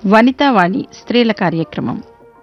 వనితావాణి స్త్రీల కార్యక్రమం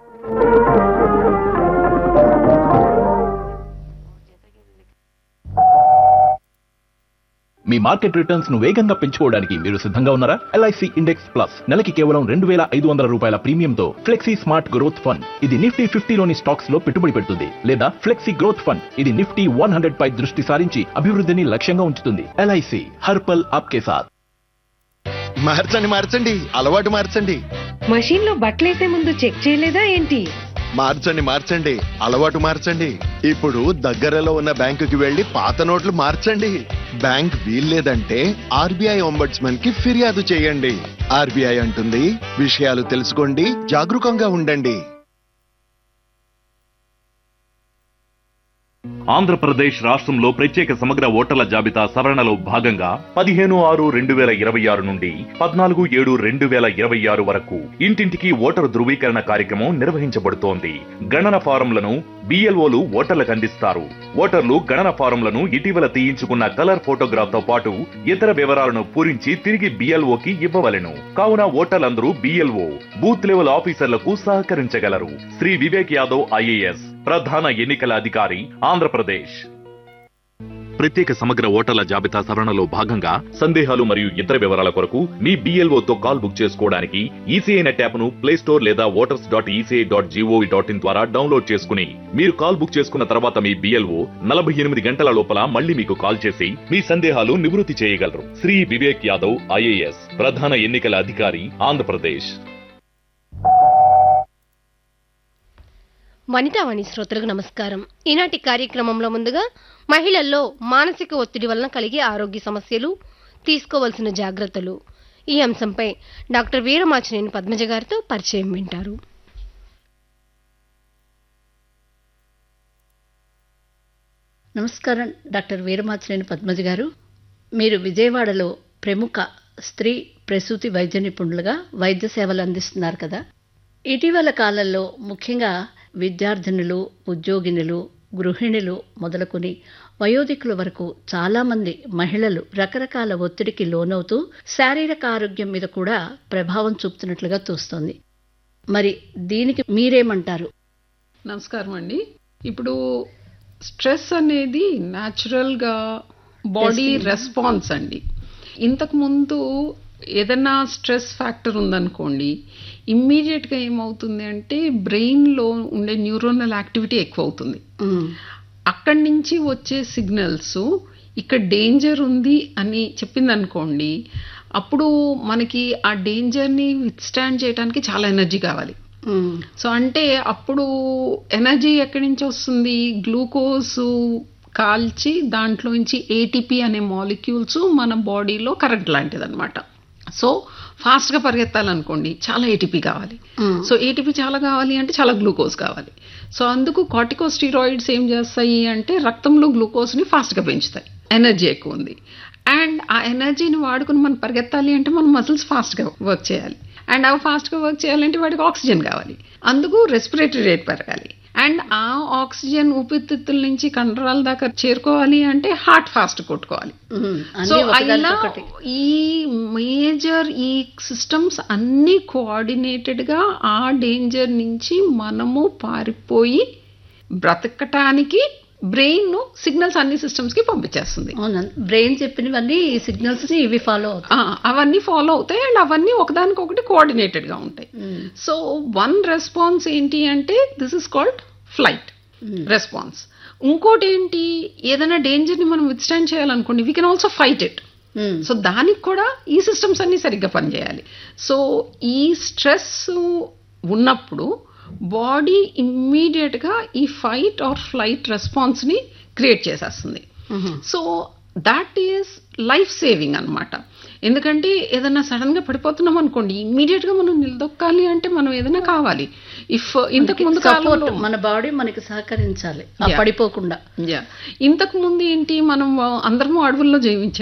మీ market returns ను వేగంగా పెంచుకోవడానికి మీరు సిద్ధంగా ఉన్నారా ఎల్ఐసి ఇండెక్స్ ప్లస్ నెలకి కేవలం రెండు వేల ఐదు వందల రూపాయల ప్రీమియంతో ఫ్లెక్సీ స్మార్ట్ గ్రోత్ ఫండ్ ఇది నిఫ్టీ ఫిఫ్టీలోని స్టాక్స్ లో పెట్టుబడి పెడుతుంది లేదా ఫ్లెక్సీ గ్రోత్ ఫండ్ ఇది నిఫ్టీ వన్ హండ్రెడ్ పై దృష్టి సారించి అభివృద్ధిని లక్ష్యంగా ఉంచుతుంది ఎల్ఐసి హర్పల్ ఆప్కే సాథ్ మార్చండి మార్చండి అలవాటు మార్చండి మషీన్ లో బట్టలేసే ముందు చెక్ చేయలేదా ఏంటి మార్చండి మార్చండి అలవాటు మార్చండి ఇప్పుడు దగ్గరలో ఉన్న బ్యాంకుకి వెళ్లి పాత నోట్లు మార్చండి బ్యాంక్ వీల్లేదంటే ఆర్బీఐ ఒంబడ్స్మన్ కి ఫిర్యాదు చేయండి ఆర్బీఐ అంటుంది విషయాలు తెలుసుకోండి జాగరూకంగా ఉండండి ఆంధ్రప్రదేశ్ రాష్ట్రంలో ప్రత్యేక సమగ్ర ఓటర్ల జాబితా సవరణలో భాగంగా పదిహేను ఆరు రెండు వేల ఇరవై ఆరు నుండి పద్నాలుగు ఏడు రెండు వేల ఇరవై ఆరు వరకు ఇంటింటికి ఓటరు ధృవీకరణ కార్యక్రమం నిర్వహించబడుతోంది గణన ఫారంలను బిఎల్ఓలు ఓటర్లకు అందిస్తారు ఓటర్లు గణన ఫారంలను ఇటీవల తీయించుకున్న కలర్ ఫోటోగ్రాఫ్ తో పాటు ఇతర వివరాలను పూరించి తిరిగి బిఎల్ఓకి ఇవ్వవలెను కావున ఓటర్లందరూ బిఎల్ఓ బూత్ లెవెల్ ఆఫీసర్లకు సహకరించగలరు శ్రీ వివేక్ యాదవ్ ఐఏఎస్ ప్రధాన ఎన్నికల అధికారి ఆంధ్రప్రదేశ్ ప్రత్యేక సమగ్ర ఓటర్ల జాబితా సవరణలో భాగంగా సందేహాలు మరియు ఇతర వివరాల కొరకు మీ BLO తో కాల్ బుక్ చేసుకోవడానికి ఈసీఐ నెట్ యాప్ను ప్లే స్టోర్ లేదా voters dot ECI dot gov dot in ద్వారా డౌన్లోడ్ చేసుకుని మీరు కాల్ బుక్ చేసుకున్న తర్వాత మీ బిఎల్ఓ నలభై ఎనిమిది గంటల లోపల మళ్ళీ మీకు కాల్ చేసి మీ సందేహాలు నివృత్తి చేయగలరు శ్రీ వివేక్ యాదవ్ ఐఏఎస్ ప్రధాన ఎన్నికల అధికారి ఆంధ్రప్రదేశ్ వనితావాణి శ్రోతలకు నమస్కారం ఈనాటి కార్యక్రమంలో ముందుగా మహిళల్లో మానసిక ఒత్తిడి వలన కలిగే ఆరోగ్య సమస్యలు తీసుకోవలసిన జాగ్రత్తలు ఈ అంశంపై డాక్టర్ వీరమాచినేని పద్మజ గారితో పరిచయం వింటారు నమస్కారం డాక్టర్ వీరమాచినేని పద్మజ గారు మీరు విజయవాడలో ప్రముఖ స్త్రీ ప్రసూతి వైద్య నిపుణులుగా వైద్య సేవలు అందిస్తున్నారు కదా ఇటీవల కాలంలో ముఖ్యంగా విద్యార్థినులు ఉద్యోగినులు గృహిణులు మొదలుకొని వయోధికుల వరకు చాలామంది మహిళలు రకరకాల ఒత్తిడికి లోనవుతూ శారీరక ఆరోగ్యం మీద కూడా ప్రభావం చూపుతున్నట్లుగా తోస్తోంది మరి దీనికి మీరేమంటారు నమస్కారం అండి ఇప్పుడు స్ట్రెస్ అనేది న్యాచురల్గా బాడీ రెస్పాన్స్ అండి ఇంతకు ముందు ఏదైనా స్ట్రెస్ ఫ్యాక్టర్ ఉందనుకోండి ఇమ్మీడియట్గా ఏమవుతుంది అంటే బ్రెయిన్లో ఉండే న్యూరోనల్ యాక్టివిటీ ఎక్కువ అవుతుంది ఉమ్, అక్కడి నుంచి వచ్చే సిగ్నల్స్ ఇక్కడ డేంజర్ ఉంది అని చెప్పింది అనుకోండి అప్పుడు మనకి ఆ డేంజర్ని విత్స్టాండ్ చేయడానికి చాలా ఎనర్జీ కావాలి ఉమ్, సో అంటే అప్పుడు ఎనర్జీ ఎక్కడి నుంచి వస్తుంది గ్లూకోజ్ కాల్చి దాంట్లోంచి ఏటీపీ అనే మాలిక్యూల్స్ మన బాడీలో కరెంట్ లాంటిది అనమాట సో ఫాస్ట్గా పరిగెత్తాలనుకోండి చాలా ఏటీపీ కావాలి ఉమ్. సో ఏటీపీ చాలా కావాలి అంటే చాలా గ్లూకోజ్ కావాలి సో అందుకు కార్టికోస్టీరాయిడ్స్ ఏం చేస్తాయి అంటే రక్తంలో గ్లూకోజ్ని ఫాస్ట్గా పెంచుతాయి ఎనర్జీ ఎక్కువ ఉంది అండ్ ఆ ఎనర్జీని వాడుకుని మనం పరిగెత్తాలి అంటే మన మసిల్స్ ఫాస్ట్గా వర్క్ చేయాలి అండ్ అవి ఫాస్ట్గా వర్క్ చేయాలంటే వాటికి ఆక్సిజన్ కావాలి అందుకు రెస్పిరేటరీ రేట్ పెరగాలి అండ్ ఆ ఆక్సిజన్ ఊపిరితిత్తుల నుంచి కండరాల దాకా చేరుకోవాలి అంటే హార్ట్ ఫాస్ట్ కొట్టుకోవాలి ఉమ్, సో అన్నీ అలా ఒకదానికొకటి. ఈ మేజర్ ఈ సిస్టమ్స్ అన్ని కోఆర్డినేటెడ్ గా ఆ డేంజర్ నుంచి మనము పారిపోయి బ్రతకటానికి బ్రెయిన్ సిగ్నల్స్ అన్ని సిస్టమ్స్ కి పంపించేస్తుంది అవునా బ్రెయిన్ చెప్పినవన్నీ సిగ్నల్స్ ని ఇవి ఫాలో అవుతాయి ఆ, అవన్నీ ఫాలో అవుతాయి అండ్ అవన్నీ ఒకదానికొకటి కోఆర్డినేటెడ్ గా ఉంటాయి ఉమ్, సో వన్ రెస్పాన్స్ ఏంటి అంటే this is called flight response ఇంకోటి ఏంటి ఏదైనా డేంజర్ ని మనం విత్స్టాండ్ చేయాలనుకోండి we can also fight it um, so దానికి కూడా ఈ సిస్టమ్స్ అన్ని సరిగ్గా పనిచేయాలి సో ఈ స్ట్రెస్ ఉన్నప్పుడు బాడీ ఇమ్మీడియట్గా ఈ ఫైట్ ఆర్ ఫ్లైట్ రెస్పాన్స్ని క్రియేట్ చేసేస్తుంది ఉహు. So that is life saving అన్నమాట ఎందుకంటే ఏదైనా సడన్ గా పడిపోతున్నాం అనుకోండి ఇమ్మీడియట్ గా మనం నిలదొక్కాలి అంటే మనం ఏదైనా కావాలి ఇఫ్ ఇంతకు ముందు సపోర్ట్ కాలంలో మన బాడీ మనకి సహకరించాలి ఆ Yeah. పడిపోకుండా ఇంతకు ముందు ఏంటి మనం అందరము అడవుల్లో జీవించాం